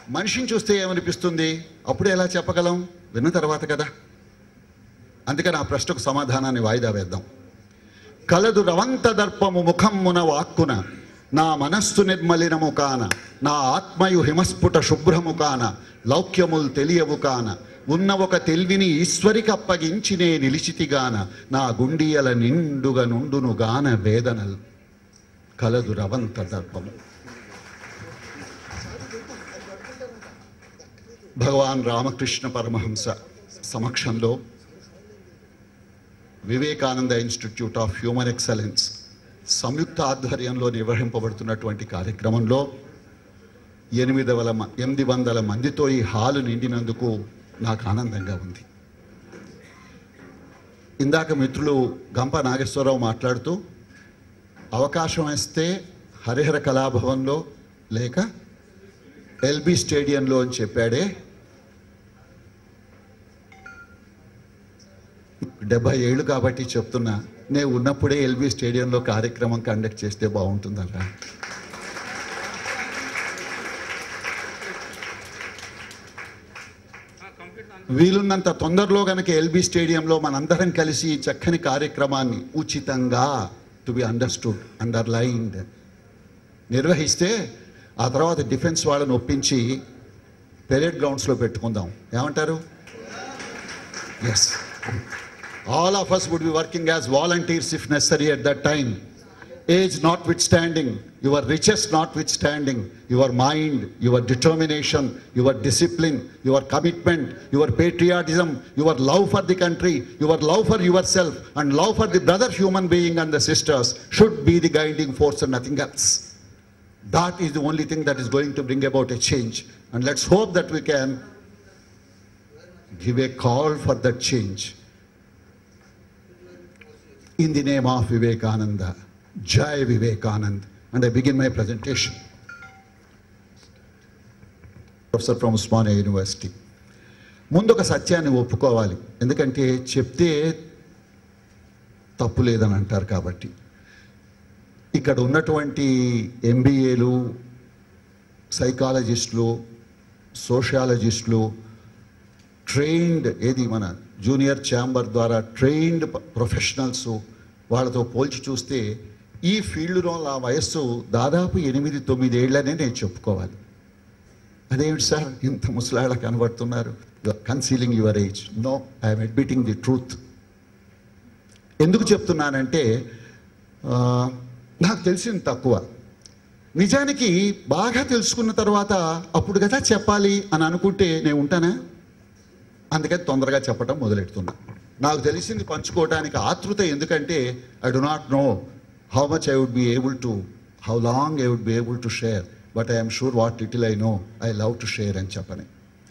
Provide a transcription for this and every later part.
మనిషిని చూస్తే ఏమనిపిస్తుంది అప్పుడే ఎలా చెప్పగలం విన్న తర్వాత కదా అందుకని ఆ ప్రశ్నకు సమాధానాన్ని వాయిదా వేద్దాం కలదు రవంత దర్పము ముఖమ్మున వాక్కున నా మనస్సు నిర్మలినము కాన నా ఆత్మయు హిమస్ఫుట శుభ్రము కాన లౌక్యములు తెలియవు కాన ఉన్న ఒక తెలివిని ఈశ్వరికి అప్పగించి నే నిలిచితిగాన నా గుండియల నిండుగా నుండును గాన వేదనలు కలదు రవంత దర్పము భగవాన్ రామకృష్ణ పరమహంస సమక్షంలో Vivekananda institute of human excellence సంయుక్త ఆధ్వర్యంలో నిర్వహింపబడుతున్నటువంటి కార్యక్రమంలో ఎనిమిది వందల మ- ఎనిమిది వందల మందితో ఈ హాలు నిండినందుకు నాకు ఆనందంగా ఉంది ఇందాక మిత్రులు గంప నాగేశ్వరరావు మాట్లాడుతూ అవకాశం ఇస్తే హరిహర కళాభవన్లో లేక ఎల్బీ స్టేడియంలో అని చెప్పాడే డెబ్బై ఏళ్ళు కాబట్టి చెప్తున్నా నేను ఉన్నప్పుడే ఎల్బీ స్టేడియంలో కార్యక్రమం కండక్ట్ చేస్తే బాగుంటుందల్లా వీలున్నంత తొందరలో గనక ఎల్బీ స్టేడియంలో మనందరం కలిసి ఈ చక్కని కార్యక్రమాన్ని ఉచితంగా టు బి అండర్స్టూడ్ అండర్లైన్డ్ నిర్వహిస్తే ఆ తర్వాత డిఫెన్స్ వాళ్ళని ఒప్పించి పెరేడ్ గ్రౌండ్స్లో పెట్టుకుందాం ఏమంటారు yes all of us would be working as volunteers if necessary at that time. Age notwithstanding, your riches notwithstanding, your mind, your determination, your discipline, your commitment, your patriotism, your love for the country, your love for yourself, and love for the brother human being and the sisters should be the guiding force and nothing else. That is the only thing that is going to bring about a change. And let's hope that we can give a call for that change. in the name of Vivekananda. Jai Vivekanand. And I begin my presentation. Professor from Usmania University. ముందు ఒక సత్యాన్ని ఒప్పుకోవాలి ఎందుకంటే చెప్తే తప్పు లేదని అంటారు కాబట్టి ఇక్కడ ఉన్నటువంటి ఎంబీఏలు సైకాలజిస్టులు సోషియాలజిస్టులు ట్రైన్డ్ ఏది మన జూనియర్ ఛాంబర్ ద్వారా ట్రైన్డ్ ప్రొఫెషనల్స్ వాళ్ళతో పోల్చి చూస్తే ఈ ఫీల్డ్లో నా వయస్సు దాదాపు ఎనిమిది తొమ్మిది ఏళ్ళనే నేను చెప్పుకోవాలి అదేమిటి సార్ ఇంత ముసలాళ్ళ కనబడుతున్నారు concealing your age no I'm admitting the truth ఎందుకు చెప్తున్నానంటే ఆ, నాకు తెలిసింది తక్కువ నిజానికి బాగా తెలుసుకున్న తర్వాత అప్పుడు కదా చెప్పాలి అని అనుకుంటే నేను ఉంటానా అందుకని తొందరగా చెప్పటం మొదలెడుతున్నా నాకు తెలిసింది పంచుకోవడానికి ఆతృత ఎందుకంటే I do not know how much I would be able to how long I would be able to share but I'm sure what little I know I love to share అని చెప్పని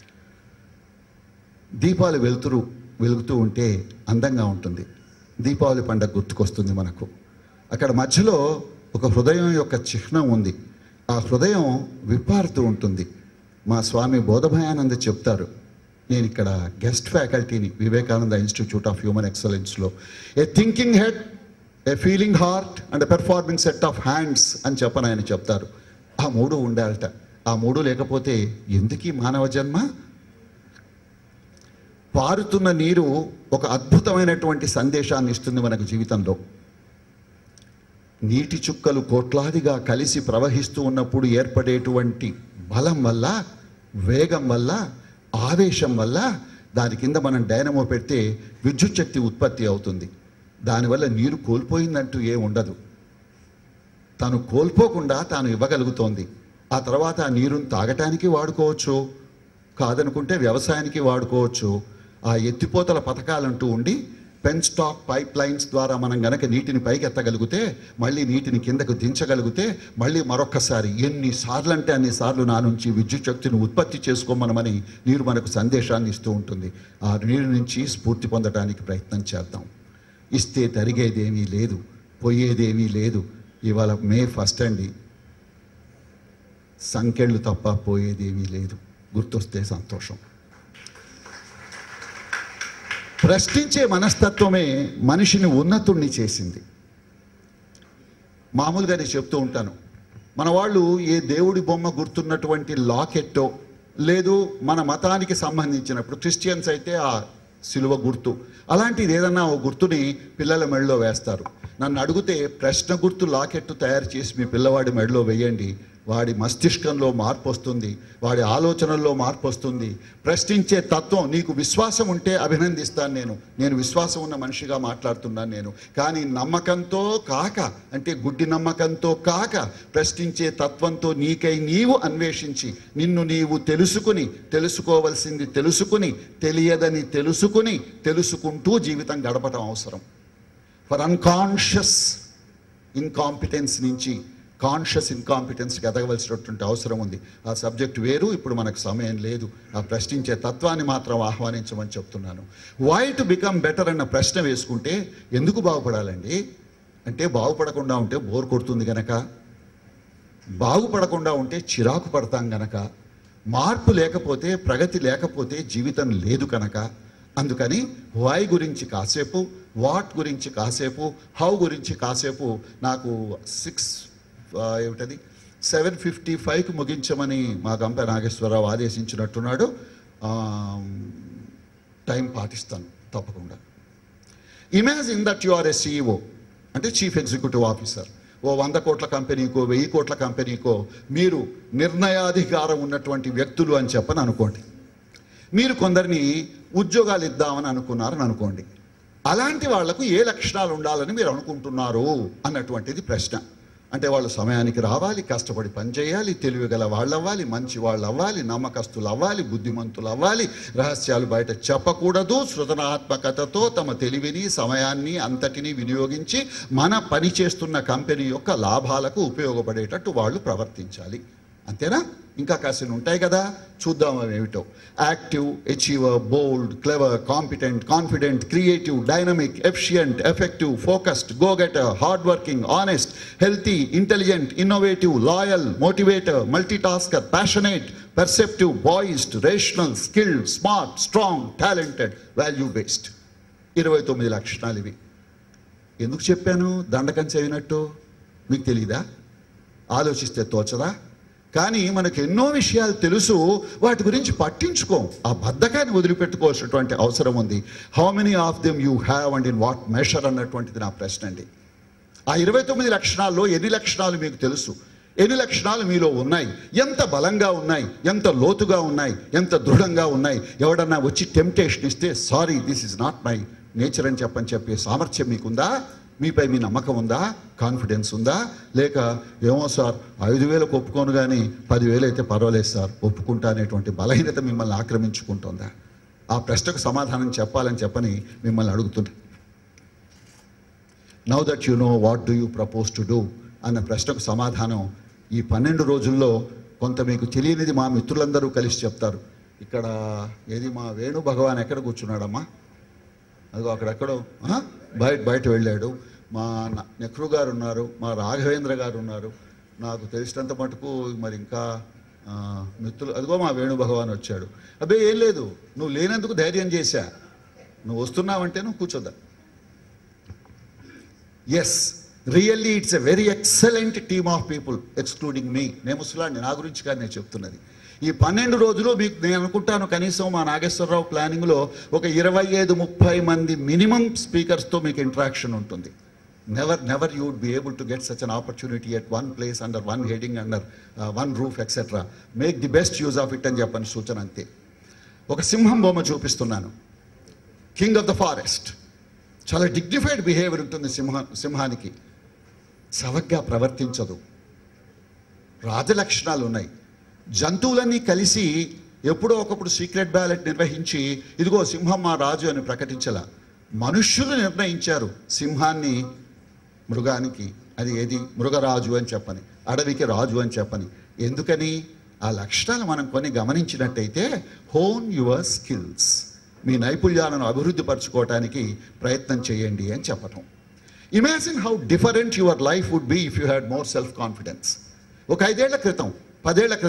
దీపాలు వెలుతురు వెలుగుతూ ఉంటే అందంగా ఉంటుంది దీపావళి పండగ గుర్తుకొస్తుంది మనకు అక్కడ మధ్యలో ఒక హృదయం యొక్క చిహ్నం ఉంది ఆ హృదయం విప్పారుతూ ఉంటుంది మా స్వామి బోధభయానంద చెప్తారు నేను ఇక్కడ గెస్ట్ ఫ్యాకల్టీని వివేకానంద ఇన్స్టిట్యూట్ ఆఫ్ హ్యూమన్ ఎక్సలెన్స్లో a thinking head a feeling heart and performing set of hands అని చెప్పని ఆయన చెప్తారు ఆ మూడు ఉండాలట ఆ మూడు లేకపోతే ఎందుకీ మానవ జన్మ పారుతున్న నీరు ఒక అద్భుతమైనటువంటి సందేశాన్ని ఇస్తుంది మనకు జీవితంలో నీటి చుక్కలు కోట్లాదిగా కలిసి ప్రవహిస్తూ ఉన్నప్పుడు ఏర్పడేటువంటి బలం వల్ల వేగం వల్ల ఆవేశం వల్ల దాని కింద మనం డైనమో పెడితే విద్యుత్ శక్తి ఉత్పత్తి అవుతుంది దానివల్ల నీరు కోల్పోయిందంటూ ఏ ఉండదు తాను కోల్పోకుండా తాను ఇవ్వగలుగుతోంది ఆ తర్వాత ఆ నీరుని తాగటానికి వాడుకోవచ్చు కాదనుకుంటే వ్యవసాయానికి వాడుకోవచ్చు ఆ ఎత్తిపోతల పథకాలంటూ ఉండి పెన్ స్టాక్ పైప్ లైన్స్ ద్వారా మనం గనక నీటిని పైకి ఎత్తగలిగితే మళ్ళీ నీటిని కిందకు దించగలిగితే మళ్ళీ మరొక్కసారి ఎన్నిసార్లు అంటే అన్నిసార్లు నా నుంచి విద్యుత్ శక్తిని ఉత్పత్తి చేసుకోమనమని నీరు మనకు సందేశాన్ని ఇస్తూ ఉంటుంది ఆ నీరు నుంచి స్ఫూర్తి పొందడానికి ప్రయత్నం చేద్దాం ఇస్తే తరిగేదేమీ లేదు పోయేదేమీ లేదు ఇవాళ మే ఫస్ట్ అండి సంఖ్యలు తప్ప పోయేదేమీ లేదు గుర్తొస్తే సంతోషం ప్రశ్నించే మనస్తత్వమే మనిషిని ఉన్నతుణ్ణి చేసింది మామూలుగా నేను చెప్తూ ఉంటాను మన వాళ్ళు ఏ దేవుడి బొమ్మ గుర్తున్నటువంటి లాకెట్టో లేదు మన మతానికి సంబంధించినప్పుడు క్రిస్టియన్స్ అయితే ఆ సిలువ గుర్తు అలాంటిది ఏదన్నా ఓ గుర్తుని పిల్లల మెడలో వేస్తారు నన్ను అడిగితే ప్రశ్న గుర్తు లాకెట్టు తయారు చేసి మీ పిల్లవాడి మెడలో వేయండి వాడి మస్తిష్కంలో మార్పు వస్తుంది వాడి ఆలోచనల్లో మార్పు వస్తుంది ప్రశ్నించే తత్వం నీకు విశ్వాసం ఉంటే అభినందిస్తాను నేను నేను విశ్వాసం ఉన్న మనిషిగా మాట్లాడుతున్నాను నేను కానీ నమ్మకంతో కాక అంటే గుడ్డి నమ్మకంతో కాక ప్రశ్నించే తత్వంతో నీకై నీవు అన్వేషించి నిన్ను నీవు తెలుసుకుని తెలుసుకోవలసింది తెలుసుకుని తెలియదని తెలుసుకుని తెలుసుకుంటూ జీవితం గడపడం అవసరం ఫర్ అన్కాన్షియస్ ఇన్కాంపిటెన్స్ నుంచి కాన్షియస్ ఇన్కాంపిటెన్స్కి ఎదగవలసినటువంటి అవసరం ఉంది ఆ సబ్జెక్ట్ వేరు ఇప్పుడు మనకు సమయం లేదు ఆ ప్రశ్నించే తత్వాన్ని మాత్రం ఆహ్వానించమని చెప్తున్నాను వై టు బికమ్ బెటర్ అన్న ప్రశ్న వేసుకుంటే ఎందుకు బాగుపడాలండి అంటే బాగుపడకుండా ఉంటే బోర్ కొడుతుంది గనక బాగుపడకుండా ఉంటే చిరాకు పడతాం గనక మార్పు లేకపోతే ప్రగతి లేకపోతే జీవితం లేదు కనుక అందుకని వై గురించి కాసేపు వాట్ గురించి కాసేపు హౌ గురించి కాసేపు నాకు సిక్స్ ఏమిటది సెవెన్ ఫిఫ్టీ ఫైవ్కి ముగించమని మా గంప నాగేశ్వరరావు ఆదేశించినట్టున్నాడు ఆ, టైం పాటిస్తాను తప్పకుండా imagine that you are a CEO అంటే చీఫ్ ఎగ్జిక్యూటివ్ ఆఫీసర్ ఓ వంద కోట్ల కంపెనీకో వెయ్యి కోట్ల కంపెనీకో మీరు నిర్ణయాధికారం ఉన్నటువంటి వ్యక్తులు అని చెప్పని అనుకోండి మీరు కొందరిని ఉద్యోగాలు ఇద్దామని అనుకున్నారని అనుకోండి అలాంటి వాళ్లకు ఏ లక్షణాలు ఉండాలని మీరు అనుకుంటున్నారు అన్నటువంటిది ప్రశ్న అంటే వాళ్ళు సమయానికి రావాలి కష్టపడి పనిచేయాలి తెలివి గల వాళ్ళు అవ్వాలి మంచి వాళ్ళు అవ్వాలి నమ్మకస్తులు అవ్వాలి బుద్ధిమంతులు అవ్వాలి రహస్యాలు బయట చెప్పకూడదు సృజనాత్మకతతో తమ తెలివిని సమయాన్ని అంతటిని వినియోగించి మన పని చేస్తున్న కంపెనీ యొక్క లాభాలకు ఉపయోగపడేటట్టు వాళ్ళు ప్రవర్తించాలి అంతేనా ఇంకా కాసిన ఉంటాయి కదా చూద్దాం అవి ఏమిటో active achiever bold clever competent confident creative dynamic efficient effective focused go getter hard working honest healthy intelligent innovative loyal motivator multitasker passionate perceptive biased rational skilled smart strong talented value based ఇరవై తొమ్మిది లక్షణాలు ఇవి ఎందుకు చెప్పాను దండకం చేయనట్టు మీకు తెలీదా ఆలోచిస్తే తోచదా కానీ మనకు ఎన్నో విషయాలు తెలుసు వాటి గురించి పట్టించుకోం ఆ బద్ధకాన్ని వదిలిపెట్టుకోవాల్సినటువంటి అవసరం ఉంది how many of them you have and in what measure అన్నటువంటిది నా ప్రశ్న అండి ఆ ఇరవై తొమ్మిది లక్షణాల్లో ఎన్ని లక్షణాలు మీకు తెలుసు ఎన్ని లక్షణాలు మీలో ఉన్నాయి ఎంత బలంగా ఉన్నాయి ఎంత లోతుగా ఉన్నాయి ఎంత దృఢంగా ఉన్నాయి ఎవడన్నా వచ్చి టెంప్టేషన్ ఇస్తే sorry this is not my nature అని చెప్పని చెప్పే సామర్థ్యం మీకుందా మీపై మీ నమ్మకం ఉందా కాన్ఫిడెన్స్ ఉందా లేక ఏమో సార్ ఐదు వేలకు ఒప్పుకోను కానీ పదివేలు అయితే పర్వాలేదు సార్ ఒప్పుకుంటా అనేటువంటి బలహీనత మిమ్మల్ని ఆక్రమించుకుంటుందా ఆ ప్రశ్నకు సమాధానం చెప్పాలని చెప్పని మిమ్మల్ని అడుగుతున్నా now that you know what do you propose to do అన్న ప్రశ్నకు సమాధానం ఈ పన్నెండు రోజుల్లో కొంత మీకు తెలియనిది మా మిత్రులందరూ కలిసి చెప్తారు ఇక్కడ ఏది మా వేణు భగవాన్ ఎక్కడ కూర్చున్నాడమ్మా అదిగో అక్కడెక్కడో ఆ? బయట బయట వెళ్ళాడు మా న- నెహ్రూ గారు ఉన్నారు మా రాఘవేంద్ర గారు ఉన్నారు నాకు తెలిసినంత మటుకు మరి ఇంకా ఆ, మిత్రులు అదిగో మా వేణు భగవాన్ వచ్చాడు అబ్బే ఏం లేదు నువ్వు లేనందుకు ధైర్యం చేశా నువ్వు వస్తున్నావంటే నువ్వు కూర్చోద్దా yes really it's a very excellent team of people excluding me నేను ముసలాండి నా గురించి కానీ నేను చెప్తున్నది ఈ పన్నెండు రోజులు మీకు నేను అనుకుంటాను కనీసం మా నాగేశ్వరరావు ప్లానింగ్లో ఒక ఇరవై ఐదు ముప్పై మంది మినిమం స్పీకర్స్తో మీకు ఇంటరాక్షన్ ఉంటుంది never never you would be able to get such an opportunity at one place under one heading under one roof etcetera make the best use of it అని చెప్పని సూచన అంతే ఒక సింహం బొమ్మ చూపిస్తున్నాను కింగ్ ఆఫ్ ద ఫారెస్ట్ చాలా dignified behaviour ఉంటుంది సింహ సింహానికి సవగ్గా ప్రవర్తించదు రాజలక్షణాలు ఉన్నాయి జంతువులన్నీ కలిసి ఎప్పుడో ఒకప్పుడు సీక్రెట్ బ్యాలెట్ నిర్వహించి ఇదిగో సింహం మా రాజు అని ప్రకటించల మనుష్యులు నిర్ణయించారు సింహాన్ని మృగానికి అది ఏది మృగరాజు అని చెప్పని అడవికి రాజు అని చెప్పని ఎందుకని ఆ లక్షణాలు మనం కొన్ని గమనించినట్టయితే హోన్ యువర్ స్కిల్స్ మీ నైపుణ్యాలను అభివృద్ధి పరచుకోవటానికి ప్రయత్నం చేయండి అని చెప్పటం imagine how different your life would be if you had more self confidence ఒక ఐదేళ్ల క్రితం పదేళ్ల క్రితం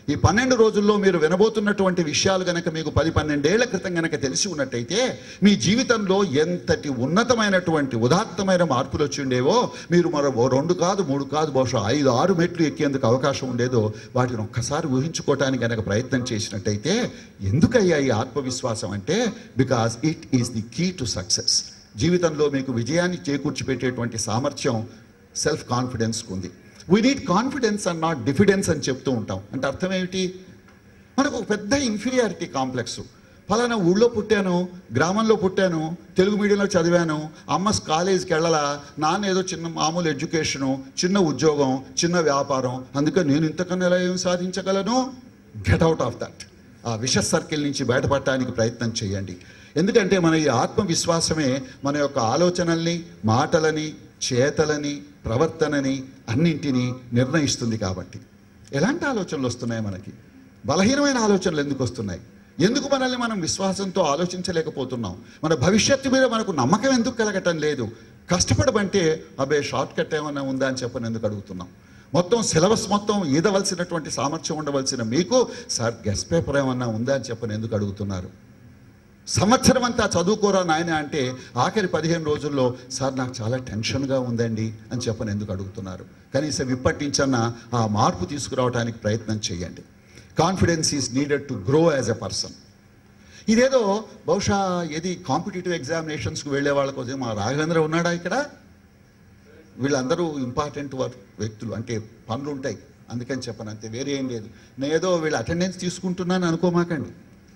ఈ పన్నెండు రోజుల్లో మీరు వినబోతున్నటువంటి విషయాలు గనక మీకు పది పన్నెండేళ్ల క్రితం గనక తెలిసి ఉన్నట్టయితే మీ జీవితంలో ఎంతటి ఉన్నతమైనటువంటి ఉదాత్తమైన మార్పులు వచ్చి ఉండేవో మీరు మరో ఓ రెండు కాదు మూడు కాదు బహుశా ఐదు ఆరు మెట్లు ఎక్కేందుకు అవకాశం ఉండేదో వాటిని ఒక్కసారి ఊహించుకోవటానికి గనక ప్రయత్నం చేసినట్టయితే ఎందుకయ్యా ఈ ఆత్మవిశ్వాసం అంటే because it is the key to success జీవితంలో మీకు విజయాన్ని చేకూర్చి పెట్టేటువంటి సామర్థ్యం సెల్ఫ్ కాన్ఫిడెన్స్కి ఉంది we need confidence and not diffidence అని చెప్తూ ఉంటాం అంటే అర్థం ఏమిటి మనకు ఒక పెద్ద ఇన్ఫీరియారిటీ కాంప్లెక్స్ ఫలానా ఊళ్ళో పుట్టాను గ్రామంలో పుట్టాను తెలుగు మీడియంలో చదివాను అమ్మ కాలేజీకి వెళ్ళలా నాన్న ఏదో చిన్న మామూలు ఎడ్యుకేషను చిన్న ఉద్యోగం చిన్న వ్యాపారం అందుకే నేను ఇంతకన్నా ఎలా ఏం సాధించగలను గెట్ అవుట్ ఆఫ్ దట్ ఆ విష సర్కిల్ నుంచి బయటపడటానికి ప్రయత్నం చేయండి ఎందుకంటే మన ఈ ఆత్మవిశ్వాసమే మన యొక్క ఆలోచనల్ని మాటలని చేతలని ప్రవర్తనని అన్నింటినీ నిర్ణయిస్తుంది కాబట్టి ఎలాంటి ఆలోచనలు వస్తున్నాయి మనకి బలహీనమైన ఆలోచనలు ఎందుకు వస్తున్నాయి ఎందుకు మనల్ని మనం విశ్వాసంతో ఆలోచించలేకపోతున్నాం మన భవిష్యత్తు మీద మనకు నమ్మకం ఎందుకు కలగటం లేదు కష్టపడమంటే అబే షార్ట్ కట్ ఏమన్నా ఉందా అని చెప్పని ఎందుకు అడుగుతున్నాం మొత్తం సిలబస్ మొత్తం ఈదవలసినటువంటి సామర్థ్యం ఉండవలసిన మీకు సార్ గెస్ట్ పేపర్ ఏమన్నా ఉందా అని చెప్పని ఎందుకు అడుగుతున్నారు సంవత్సరం అంతా చదువుకోరా నాయన అంటే ఆఖరి పదిహేను రోజుల్లో సార్ నాకు చాలా టెన్షన్గా ఉందండి అని చెప్పని ఎందుకు అడుగుతున్నారు కనీసం ఇప్పటి నుంచన్నా ఆ మార్పు తీసుకురావడానికి ప్రయత్నం చేయండి confidence is needed to grow as a person ఇదేదో బహుశా ఏది కాంపిటేటివ్ ఎగ్జామినేషన్స్కి వెళ్ళే వాళ్ళ కోసం మా రాఘవేంద్ర ఉన్నాడా ఇక్కడ వీళ్ళందరూ ఇంపార్టెంట్ వర్క్ వ్యక్తులు అంటే పనులు ఉంటాయి అందుకని చెప్పను అంతే వేరే ఏం లేదు నేను ఏదో వీళ్ళ అటెండెన్స్ తీసుకుంటున్నాను అనుకోమాకండి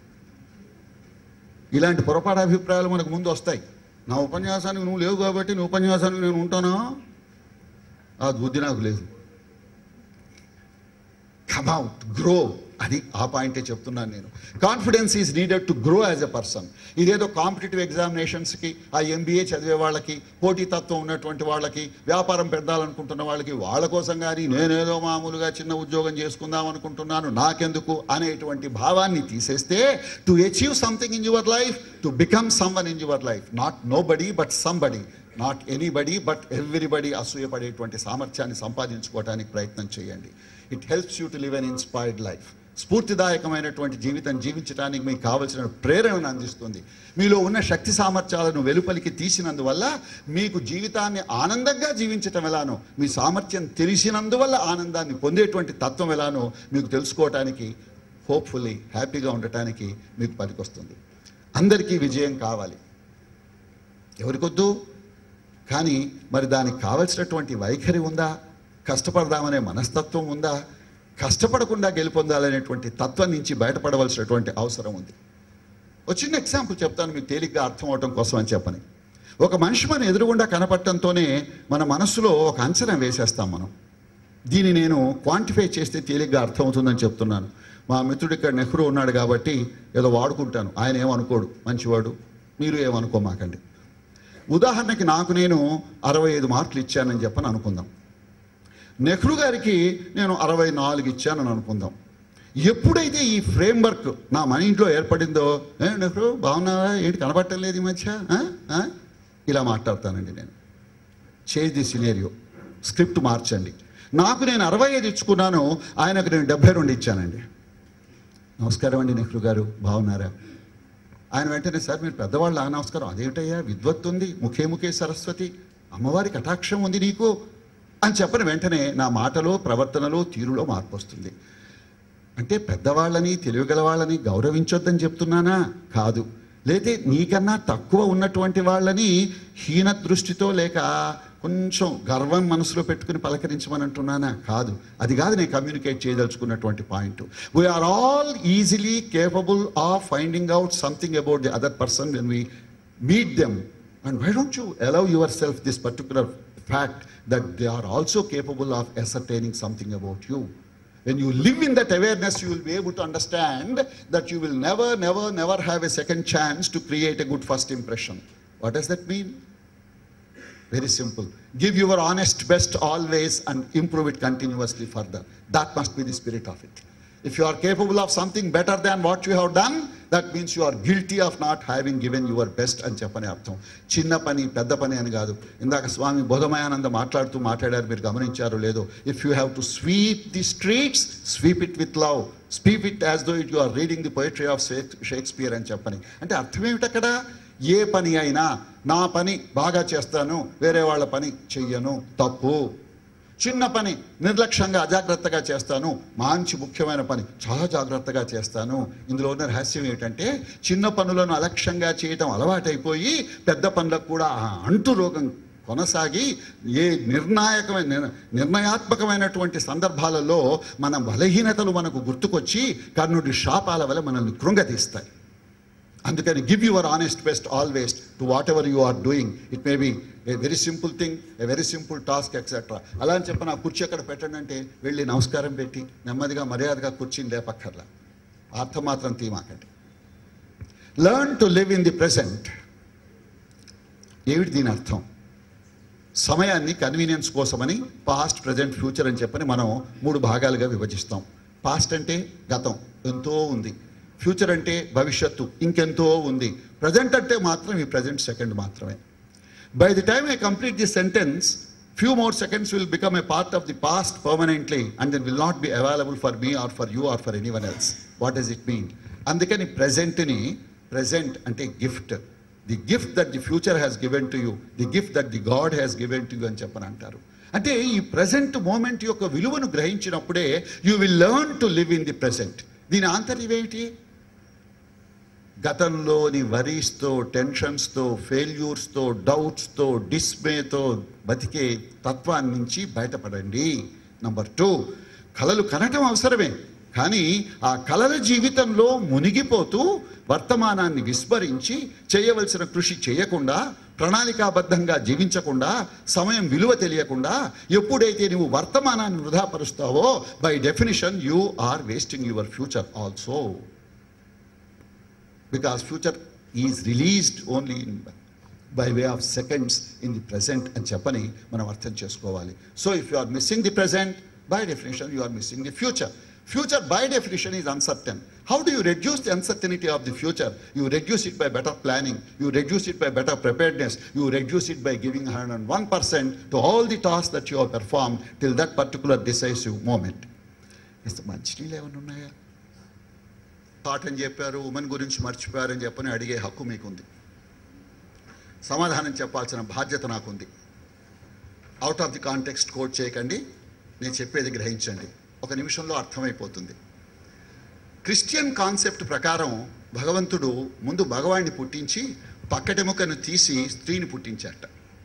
ఇలాంటి పొరపాటు అభిప్రాయాలు మనకు ముందు వస్తాయి నా ఉపన్యాసానికి నువ్వు లేవు కాబట్టి నీ ఉపన్యాసానికి నేను ఉంటానా ఆ బుద్ధి నాకు లేదు కమ్అవుట్ గ్రో అది ఆ పాయింటే చెప్తున్నాను నేను confidence is needed to grow as a person ఇదేదో కాంపిటేటివ్ ఎగ్జామినేషన్స్కి ఆ ఎంబీఏ చదివే వాళ్ళకి పోటీతత్వం ఉన్నటువంటి వాళ్ళకి వ్యాపారం పెద్దాలనుకుంటున్న వాళ్ళకి వాళ్ళ కోసం కానీ నేనేదో మామూలుగా చిన్న ఉద్యోగం చేసుకుందాం అనుకుంటున్నాను నాకెందుకు అనేటువంటి భావాన్ని తీసేస్తే to achieve something in your life to become someone in your life not nobody but somebody not anybody but everybody అసూయపడేటువంటి సామర్థ్యాన్ని సంపాదించుకోవడానికి ప్రయత్నం చేయండి it helps you to live an inspired life స్ఫూర్తిదాయకమైనటువంటి జీవితం జీవించడానికి మీకు కావలసిన ప్రేరణను అందిస్తుంది మీలో ఉన్న శక్తి సామర్థ్యాలను వెలుపలికి తీసినందువల్ల మీకు జీవితాన్ని ఆనందంగా జీవించటం ఎలానో మీ సామర్థ్యం తెలిసినందువల్ల ఆనందాన్ని పొందేటువంటి తత్వం ఎలానో మీకు తెలుసుకోవటానికి హోప్ఫుల్లీ హ్యాపీగా ఉండటానికి మీకు పనికొస్తుంది అందరికీ విజయం కావాలి ఎవరికొద్దు కానీ మరి దానికి కావలసినటువంటి వైఖరి ఉందా కష్టపడదామనే మనస్తత్వం ఉందా కష్టపడకుండా గెలుపొందాలనేటువంటి తత్వం నుంచి బయటపడవలసినటువంటి అవసరం ఉంది ఒక చిన్న ఎగ్జాంపుల్ చెప్తాను మీకు తేలిగ్గా అర్థం అవటం కోసం అని చెప్పని ఒక మనిషి మన ఎదురుగుండా కనపడటంతోనే మన మనస్సులో ఒక అంచనా వేసేస్తాం మనం దీన్ని నేను క్వాంటిఫై చేస్తే తేలిగ్గా అర్థమవుతుందని చెప్తున్నాను మా మిత్రుడు ఇక్కడ నెహ్రూ ఉన్నాడు కాబట్టి ఏదో వాడుకుంటాను ఆయన ఏమనుకోడు మంచివాడు మీరు ఏమనుకోమాకండి ఉదాహరణకి నాకు నేను అరవై ఐదు మార్కులు ఇచ్చానని చెప్పని అనుకుందాం నెహ్రూ గారికి నేను అరవై నాలుగు ఇచ్చానని అనుకుందాం ఎప్పుడైతే ఈ ఫ్రేమ్వర్క్ నా మన ఇంట్లో ఏర్పడిందో ఏ నెహ్రూ బాగున్నావా ఏంటి కనబట్టం లేదు ఈ మధ్య ఆ? ఆ? ఇలా మాట్లాడతానండి నేను చేంజ్ ది సినేరియో స్క్రిప్ట్ మార్చండి నాకు నేను అరవై ఐదు ఇచ్చుకున్నాను ఆయనకు నేను డెబ్బై రెండు ఇచ్చానండి నమస్కారం అండి నెహ్రూ గారు బాగున్నారా ఆయన వెంటనే సార్ మీరు పెద్దవాళ్ళు ఆ నమస్కారం అదేమిటయ్యా విద్వత్తు ఉంది ముఖే ముఖే సరస్వతి అమ్మవారి కటాక్షం ఉంది నీకు అని చెప్పిన వెంటనే నా మాటలో ప్రవర్తనలో తీరులో మార్పు వస్తుంది అంటే పెద్దవాళ్ళని తెలివిగల వాళ్ళని గౌరవించొద్దని చెప్తున్నానా కాదు లేతే నీకన్నా తక్కువ ఉన్నటువంటి వాళ్ళని హీన దృష్టితో లేక కొంచెం గర్వం మనసులో పెట్టుకుని పలకరించమని అంటున్నానా కాదు అది కాదు నేను communicate చేయదలుచుకున్నటువంటి point we are all easily capable of finding out something about the other person when we meet them and why don't you allow your self this particular fact that they are also capable of ascertaining something about you. When you live in that awareness, you will be able to understand that you will never, never, never have a second chance to create a good first impression. What does that mean? Very simple. Give your honest best always and improve it continuously further. That must be the spirit of it. If you are capable of something better than what you have done, that means you are guilty of not having given your best అని చెప్పని అర్థం చిన్న పని పెద్ద పని అని కాదు ఇందాక స్వామి బోధమయానంద మాట్లాడుతూ మాట్లాడారు మీరు గమనించారో లేదో if you have to sweep the streets sweep it with love sweep it as though it you are reading the poetry of Shakespeare అని చెప్పని అంటే అర్థం ఏమిటి అక్కడ ఏ పని అయినా నా పని బాగా చేస్తాను వేరే వాళ్ళ పని చెయ్యను తప్పు చిన్న పని నిర్లక్ష్యంగా అజాగ్రత్తగా చేస్తాను మంచి ముఖ్యమైన పని చాలా జాగ్రత్తగా చేస్తాను ఇందులో ఉన్న రహస్యం ఏమిటంటే చిన్న పనులను అలక్ష్యంగా చేయటం అలవాటైపోయి పెద్ద పనులకు కూడా ఆ అంటు రోగం కొనసాగి ఏ నిర్ణాయకమైన నిర్- నిర్ణయాత్మకమైనటువంటి సందర్భాలలో మన బలహీనతలు మనకు గుర్తుకొచ్చి కర్ణుడి శాపాల వల్ల మనల్ని కృంగతీస్తాయి అందుకని give your honest best always to whatever you are doing it may be a very simple thing a very simple task etcetera అలా అని చెప్పి నా కుర్చీ అక్కడ పెట్టండి అంటే వెళ్ళి నమస్కారం పెట్టి నెమ్మదిగా మర్యాదగా కుర్చీని లేపక్కర్లా అర్థం మాత్రం తీమాకండి learn to live in the present ఏమిటి దీని అర్థం సమయాన్ని కన్వీనియన్స్ కోసమని పాస్ట్ ప్రజెంట్ ఫ్యూచర్ అని చెప్పని మనం మూడు భాగాలుగా విభజిస్తాం పాస్ట్ అంటే గతం ఎంతో ఉంది ఫ్యూచర్ అంటే భవిష్యత్తు ఇంకెంతో ఉంది ప్రజెంట్ అంటే మాత్రం ఈ ప్రజెంట్ సెకండ్ మాత్రమే by the time I complete the sentence few more seconds will become a part of the past permanently and then will not be available for me or for you or for anyone else what does it mean అందుకని ప్రజెంట్ని present అంటే gift the gift that the future has given to you the gift that the God has given to you అని చెప్పని అంటారు అంటే ఈ present moment యొక్క విలువను గ్రహించినప్పుడే you will learn to live in the present దీని ఆంతర్యం ఏమిటి గతంలోని వరీస్తో టెన్షన్స్తో ఫెయిల్యూర్స్తో డౌట్స్తో డిస్మేతో బతికే తత్వాన్ని నుంచి బయటపడండి నంబర్ టూ కళలు కనటం అవసరమే కానీ ఆ కళల జీవితంలో మునిగిపోతూ వర్తమానాన్ని విస్మరించి చేయవలసిన కృషి చేయకుండా ప్రణాళికాబద్ధంగా జీవించకుండా సమయం విలువ తెలియకుండా ఎప్పుడైతే నువ్వు వర్తమానాన్ని వృధాపరుస్తావో by definition you are wasting your future also because future is released only in by way of seconds in the present అని చెప్పని మనం అర్థం చేసుకోవాలి so if you are missing the present by definition you are missing the future future by definition is uncertain how do you reduce the uncertainty of the future you reduce it by better planning you reduce it by better preparedness you reduce it by giving hundred and one percent to all the task that you perform till that particular decisive moment మంచినీళ్ళు ఏమైనా ఉన్నాయా పాఠం చెప్పారు women గురించి మర్చిపోయారని చెప్పని అడిగే హక్కు మీకుంది సమాధానం చెప్పాల్సిన బాధ్యత నాకుంది out of the context quote చేయకండి నేను చెప్పేది గ్రహించండి ఒక నిమిషంలో అర్థమైపోతుంది క్రిస్టియన్ కాన్సెప్ట్ ప్రకారం భగవంతుడు ముందు భగవాన్ని పుట్టించి పక్కటెముకను తీసి స్త్రీని పుట్టించాట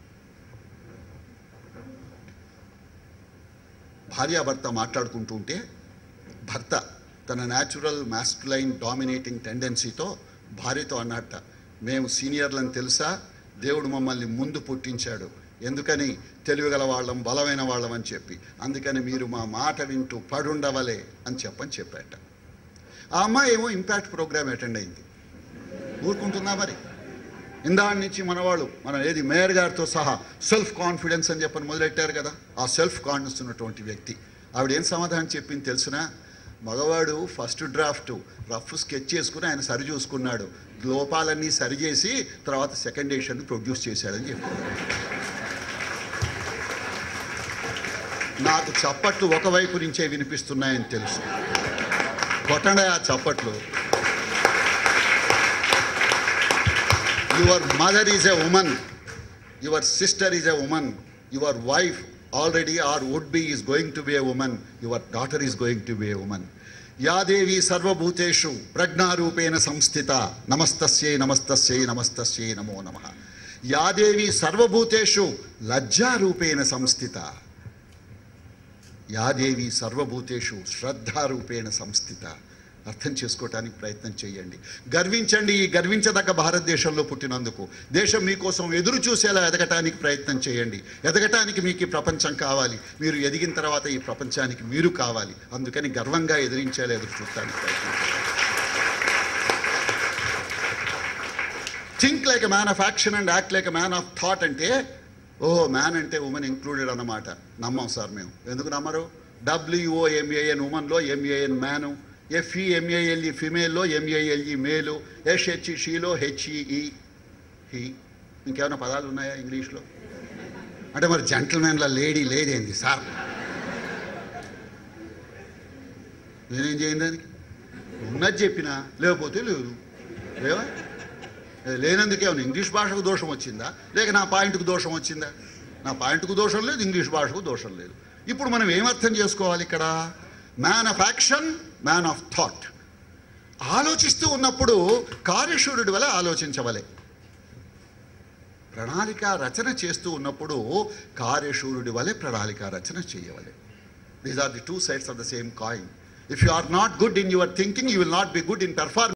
భార్యాభర్త మాట్లాడుకుంటూ ఉంటే భర్త తన న్యాచురల్ మాస్కులైన్ డామినేటింగ్ టెండెన్సీతో భార్యతో అన్నట్ట మేము సీనియర్లని తెలుసా దేవుడు మమ్మల్ని ముందు పుట్టించాడు ఎందుకని తెలివిగల వాళ్ళం బలమైన వాళ్ళం అని చెప్పి అందుకని మీరు మా మాట వింటూ పడుండవలే అని చెప్పని చెప్పాట ఆ అమ్మాయి ఏమో ఇంపాక్ట్ ప్రోగ్రామ్ అటెండ్ అయింది ఊరుకుంటుందా మరి ఇందాడి నుంచి మనవాళ్ళు మనం ఏది మేయర్ గారితో సహా సెల్ఫ్ కాన్ఫిడెన్స్ అని చెప్పని మొదలెట్టారు కదా ఆ సెల్ఫ్ కాన్ఫిడెన్స్ ఉన్నటువంటి వ్యక్తి ఆవిడ ఏం సమాధానం చెప్పింది తెలుసునా మగవాడు ఫస్ట్ డ్రాఫ్ట్ రఫ్ స్కెచ్ చేసుకుని ఆయన సరి చూసుకున్నాడు లోపాలన్నీ సరిచేసి తర్వాత సెకండ్ ఎడిషన్ ప్రొడ్యూస్ చేశాడని చెప్పాడు నాకు చప్పట్లు ఒకవైపు నుంచే వినిపిస్తున్నాయని తెలుసు కొట్టండి ఆ చప్పట్లు your mother is a woman your sister is a woman your wife already or would be is going to be a woman your daughter is going to be a woman యాదేవి సర్వభూతేషు ప్రజ్ఞారూపేణ సంస్థిత నమస్తస్యై నమస్తస్యై నమస్తస్యై నమో నమ యాదేవి సర్వభూతేషు లజ్జారూపేణ సంస్థిత యాదేవి సర్వభూతేషు శ్రద్ధారూపేణ సంస్థిత అర్థం చేసుకోవటానికి ప్రయత్నం చేయండి గర్వించండి ఈ గర్వించదగ్గ భారతదేశంలో పుట్టినందుకు దేశం మీకోసం ఎదురు చూసేలా ఎదగటానికి ప్రయత్నం చేయండి ఎదగటానికి మీకు ఈ ప్రపంచం కావాలి మీరు ఎదిగిన తర్వాత ఈ ప్రపంచానికి మీరు కావాలి అందుకని గర్వంగా ఎదిరించేలా ఎదురు చూడటానికి ప్రయత్నం చేయండి think like a man of action and act like a man of thought అంటే ఓహో మ్యాన్ అంటే ఉమెన్ ఇంక్లూడెడ్ అన్నమాట నమ్మం సార్ మేము ఎందుకు నమ్మరు డబ్ల్యూఓ ఎంఏఎన్ ఉమెన్లో ఎంఏఎన్ మ్యాను ఎఫ్ఈ ఎంఏఎల్ఈ ఫిమేల్లో ఎంఏఎల్ఈ మేలు ఎస్హెచ్ఈ షీలో హెచ్ఈఈ హీ ఇంకేమైనా పదాలు ఉన్నాయా ఇంగ్లీష్లో అంటే మరి జెంటల్మెన్ల లేడీ లేదేంది సార్ నేనేం చేయండి దానికి ఉన్నది చెప్పినా లేకపోతే లేదు లేవా ఏ, లేనందుకే ఉంది ఇంగ్లీష్ భాషకు దోషం వచ్చిందా లేక నా పాయింట్కు దోషం వచ్చిందా నా పాయింట్కు దోషం లేదు ఇంగ్లీష్ భాషకు దోషం లేదు ఇప్పుడు మనం ఏమర్థం చేసుకోవాలి ఇక్కడ man of action man of thought ఆలోచిస్తూ ఉన్నప్పుడు కార్యశూరుడి వల్ల ఆలోచించవలే ప్రణాళిక రచన చేస్తూ ఉన్నప్పుడు కార్యశూరుడి వలె ప్రణాళిక రచన చేయవలే these are the two sides of the same coin if you are not good in your thinking you will not be good in perform